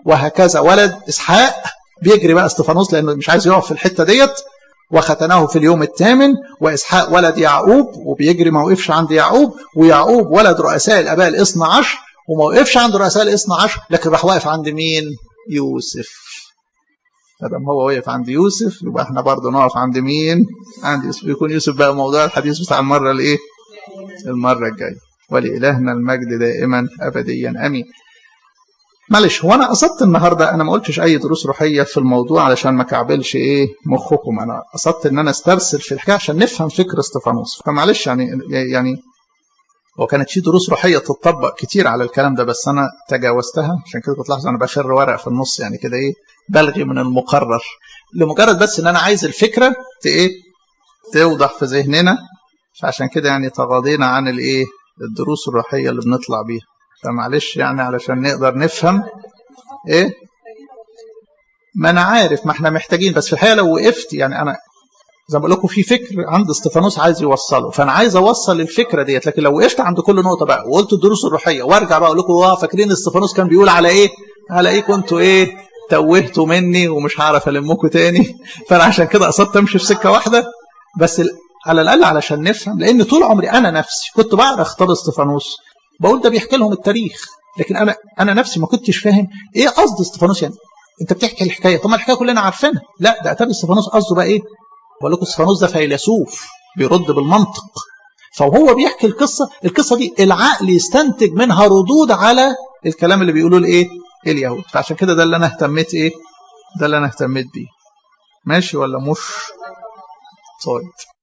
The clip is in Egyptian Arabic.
وهكذا ولد اسحاق بيجري بقى استفانوس لانه مش عايز يقف في الحته ديت وختناه في اليوم الثامن واسحاق ولد يعقوب وبيجري ما وقفش عند يعقوب ويعقوب ولد رؤساء الاباء الاثنى عشر وما وقفش عند رؤساء الاثنى عشر لكن راح واقف عند مين؟ يوسف فدام هو وقف عند يوسف يبقى احنا برضه نقف عند مين؟ عند يوسف يكون يوسف بقى موضوع الحديث بتاع المره الايه؟ المره الجايه ولإلهنا المجد دائما ابديا امين. معلش هو انا قصدت النهارده انا ما قلتش اي دروس روحيه في الموضوع علشان ما كعبلش ايه مخكم انا قصدت ان انا استرسل في الحكايه عشان نفهم فكر استفانوس فمعلش يعني يعني وكانت في دروس روحيه تطبق كتير على الكلام ده بس انا تجاوزتها عشان كده كنت لاحظ انا بخر ورق في النص يعني كده ايه بلغي من المقرر لمجرد بس ان انا عايز الفكره ايه توضح في ذهننا فعشان كده يعني تغاضينا عن الايه الدروس الروحيه اللي بنطلع بيها فمعلش يعني علشان نقدر نفهم ايه ما انا عارف ما احنا محتاجين بس في الحقيقه لو وقفت يعني انا زي ما بقول لكم في فكر عند استفانوس عايز يوصله فانا عايز اوصل الفكره ديت لكن لو وقفت عند كل نقطه بقى وقلت الدروس الروحيه وارجع بقى اقول لكم اه فاكرين استفانوس كان بيقول على ايه على ايه كنتوا ايه توهتوا مني ومش هعرف المكم تاني فانا عشان كده قصدت امشي في سكه واحده بس على الاقل علشان نفهم لان طول عمري انا نفسي كنت بقرا خطاب استفانوس بقول ده بيحكي لهم التاريخ لكن انا انا نفسي ما كنتش فاهم ايه قصد استفانوس يعني انت بتحكي الحكايه طب ما الحكايه كلنا عارفينها لا ده اتاري استفانوس قصده بقى ايه بقول لكم استفانوس ده فيلسوف بيرد بالمنطق فهو بيحكي القصه القصه دي العقل يستنتج منها ردود على الكلام اللي بيقولوه الايه اليهود فعشان كده ده اللي انا اهتميت ايه ده اللي انا اهتميت بيه ماشي ولا مش طيب